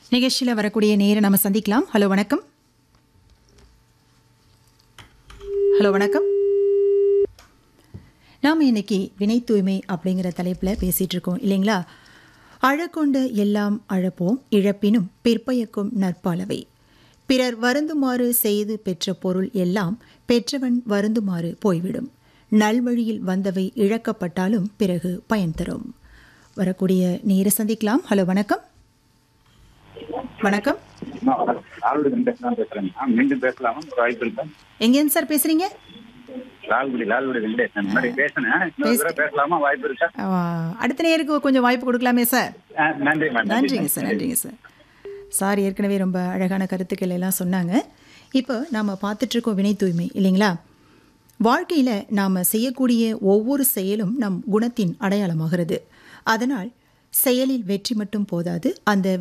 நிகழ்ச்சியில் வரக்கூடிய நேரம் நம்ம சந்திக்கலாம் ஹலோ வணக்கம் ஹலோ வணக்கம் நாம் இன்னைக்கு வினை தூய்மை அப்படிங்கிற தலைப்பில் பேசிகிட்டு இருக்கோம் இல்லைங்களா அழக்கொண்டு எல்லாம் அழப்போம் இழப்பினும் பிற்பயக்கும் நற்பாலவை பிறர் வருந்துமாறு செய்து பெற்ற பொருள் எல்லாம் பெற்றவன் வருந்துமாறு போய்விடும் நல்வழியில் வந்தவை இழக்கப்பட்டாலும் பிறகு பயன் தரும் வரக்கூடிய நேர சந்திக்கலாம் ஹலோ வணக்கம் வணக்கம் லால்குடி வெங்கடேசன் பேசுறேன் ஆ, மீண்டும் பேசலாமா ஒரு வாய்ப்பு இருக்கா எங்கேருந்து சார் பேசுறீங்க லால்குடி லால்குடி வெங்கடேசன் இந்த மாதிரி பேசினேன் இன்னொரு தடவை பேசலாமா வாய்ப்பு இருக்கா ஆ, அடுத்த நேருக்கு கொஞ்சம் வாய்ப்பு கொடுக்கலாமே சார் ஆ, நன்றி மேம் நன்றிங்க சார் நன்றிங்க சார் சார் ஏற்கனவே ரொம்ப அழகான கருத்துக்கள் எல்லாம் சொன்னாங்க இப்போ நாம் பார்த்துட்ருக்கோம் வினை தூய்மை இல்லைங்களா வாழ்க்கையில் நாம் செய்யக்கூடிய ஒவ்வொரு செயலும் நம் குணத்தின் அடையாளமாகிறது அதனால் செயலில் வெற்றி மட்டும் போதாது அந்த